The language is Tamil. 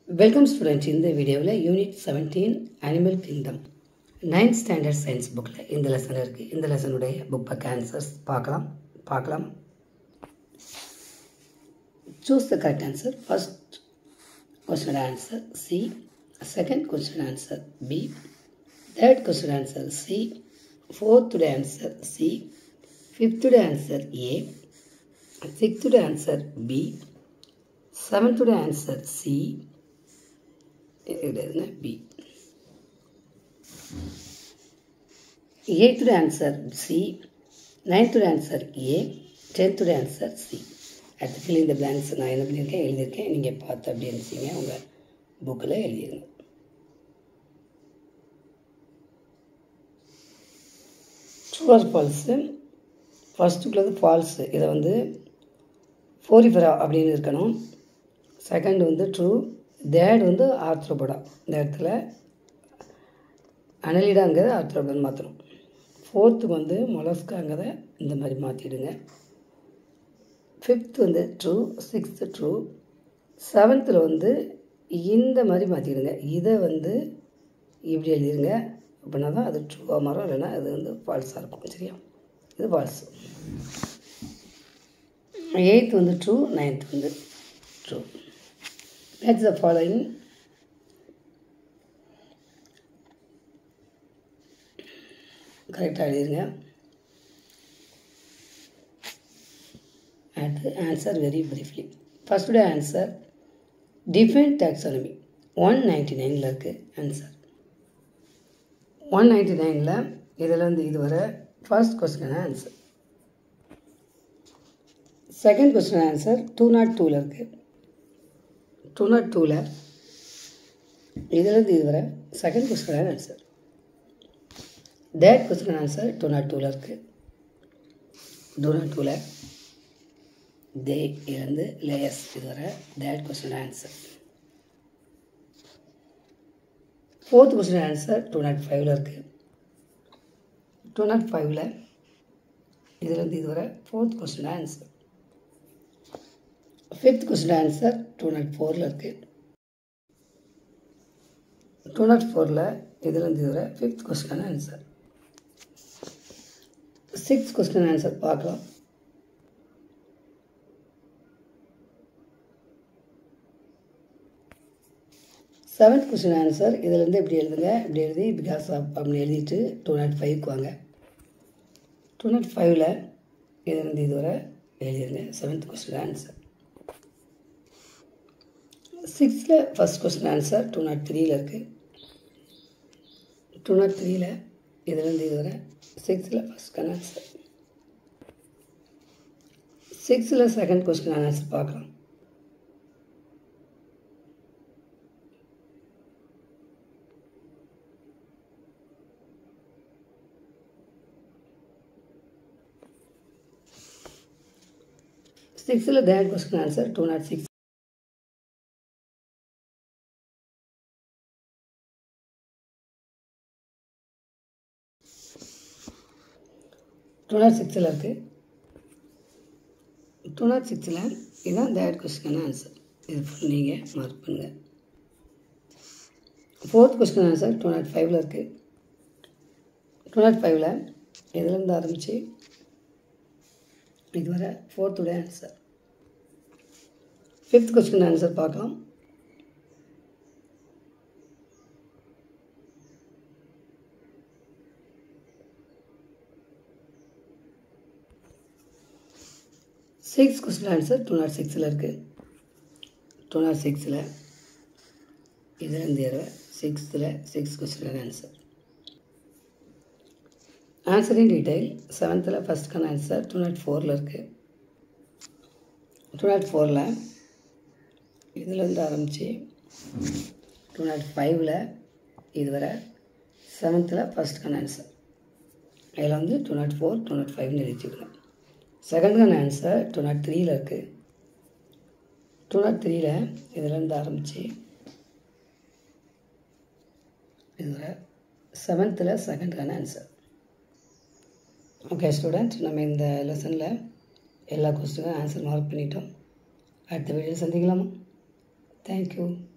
வெல்கம் ஸ்டூடெண்ட் இந்த வீடியோவில் unit seventeen animal kingdom ninth standard science புக்கில் இந்த லெசன் இருக்குது இந்த லெசனுடைய புக் பக் ஆன்சர்ஸ் பார்க்கலாம் பார்க்கலாம் choose the correct answer first question answer C second question answer B third question answer C ஃபோர்த்துடைய ஆன்சர் சி ஃபிஃப்த்துடைய ஆன்சர் ஏ சிக்ஸ்த்துடைய ஆன்சர் பி செவன்த்துடைய ஆன்சர் சி கிடையாதுங்க பி எயித்துடைய ஆன்சர் சி நைன்த்துடைய ஆன்சர் ஏ டென்த்துடைய ஆன்சர் சி அடுத்து ஃபில் இந்த பிளாங்க்ஸ் நான் என்ன பண்ணியிருக்கேன் எழுதியிருக்கேன் நீங்கள் பார்த்து அப்படி இருந்துச்சிங்க உங்கள் புக்கில் எழுதிடுங்க ட்ரூஆர் ஃபால்ஸு ஃபஸ்ட்டுக்குள்ளது ஃபால்ஸு இதை வந்து ஃபோரிஃபரா அப்படின்னு இருக்கணும் செகண்ட் வந்து ட்ரூ தேர்ட் வந்து ஆர்த்ரோபடா இந்த இடத்துல அனலிடாங்கிறத ஆர்த்ரோபடான்னு மாற்றணும் ஃபோர்த்துக்கு வந்து மொலஸ்காங்கிறத இந்த மாதிரி மாற்றிடுங்க ஃபிஃப்த் வந்து ட்ரூ சிக்ஸ்த்து ட்ரூ செவன்த்தில் வந்து இந்த மாதிரி மாற்றிடுங்க இதை வந்து இப்படி எழுதிடுங்க அப்படின்னா தான் அது ட்ரூவாக மாறும் இல்லைன்னா அது வந்து ஃபால்ஸாக இருக்கும் சரியா இது ஃபால்ஸ் எயித் வந்து ட்ரூ நைன்த் வந்து ட்ரூ மேட்ச் த ஃபாலோயிங் கரெக்டாக எழுதிருங்க அடுத்து ஆன்சர் வெரி ப்ரீஃப்லி ஃபஸ்ட்டுடைய answer define taxonomy one ninety நைனில் இருக்குது ஆன்சர் ஒன் நைன்டி நைனில் இதில் வந்து இது வர first question answer second question answer two dot டூவில் இருக்குது டூ நாட் டூவில் இதிலேருந்து இது வர செகண்ட் கொஸ்டின் ஆன்சர் தேட் கொஸ்டின் ஆன்சர் டூ நாட் டூவில் இருக்குது டூ நாட் டூவில் தே இருந்து லேயர்ஸ் இது வர தேட் question answer fourth question answer two dot ஃபைவ்ல இருக்குது டூ நாட் ஃபைவ்ல இதுலேருந்து இது வர fourth question answer fifth question answer two dot ஃபோரில் இருக்குது டூ நாட் ஃபோரில் இதுலேருந்து இது வர fifth question answer sixth question answer பார்க்கலாம் செவன்த் கொஸ்டின் ஆன்சர் இதுலேருந்து இப்படி எழுதுங்க இப்படி எழுதி பிகாஸ் ஆஃப் அப்படின்னு எழுதிட்டு டூ நாட் ஃபைவ்க்கு வாங்க டூ நாட் ஃபைவ்ல இதுலேருந்து இது வரை எழுதிருங்க செவன்த் கொஸ்டின் ஆன்சர் சிக்ஸ்த்தில் first question answer two dot த்ரீயில் இருக்குது டூ நாட் த்ரீயில் இதுலேருந்து இது வரை சிக்ஸில் ஃபஸ்ட் ஆன்சர் சிக்ஸில் செகண்ட் கொஸ்டின் ஆன்சர் பார்க்கலாம் சிக்ஸில் third question answer two dot six two dot சிக்ஸில் இருக்குது டூ நாட் சிக்ஸில் இதுதான் தேர்ட் கொஸ்டின் ஆன்சர் இது ஃபுல் நீங்கள் மார்க் பண்ணுங்கள் fourth question answer two dot ஃபைவ்ல இருக்குது டூ நாட் ஃபைவ்ல இதுலேருந்து ஆரம்பித்து இதுவரை ஃபோர்த்துடைய ஆன்சர் ஃபிஃப்த் கொஸ்டின் ஆன்சர் பார்க்கலாம் six question answer two dot சிக்ஸில் இருக்குது டூ நாட் சிக்ஸில் இதுலேருந்து இருபது சிக்ஸ்த்தில் சிக்ஸ் கொஸ்டின் ஆன்சர் ஆன்சரின் டீட்டெயில் செவன்த்தில் ஃபஸ்ட்டுக்கான ஆன்சர் டூ நாட் ஃபோரில் இருக்குது டூ நாட் ஃபோரில் இதுலேருந்து ஆரம்பித்து டூ நாட் ஃபைவ்ல இதுவரை செவன்த்தில் ஃபஸ்ட்டுக்கான ஆன்சர் அதில் வந்து two dot four two dot ஃபைவ்னு எழுதிக்கணும் செகண்டுக்கான ஆன்சர் டூ நாட் த்ரீயில் இருக்குது டூ நாட் த்ரீயில் இதுலேருந்து ஆரம்பித்து இதுவரை செவன்த்தில் செகண்டுக்கான ஆன்சர் ஓகே ஸ்டூடெண்ட் நம்ம இந்த லெசனில் எல்லா கொஸ்டினும் ஆன்சர் மார்க் பண்ணிட்டோம் அடுத்த வீடியோ சந்திக்கலாமா தேங்க்யூ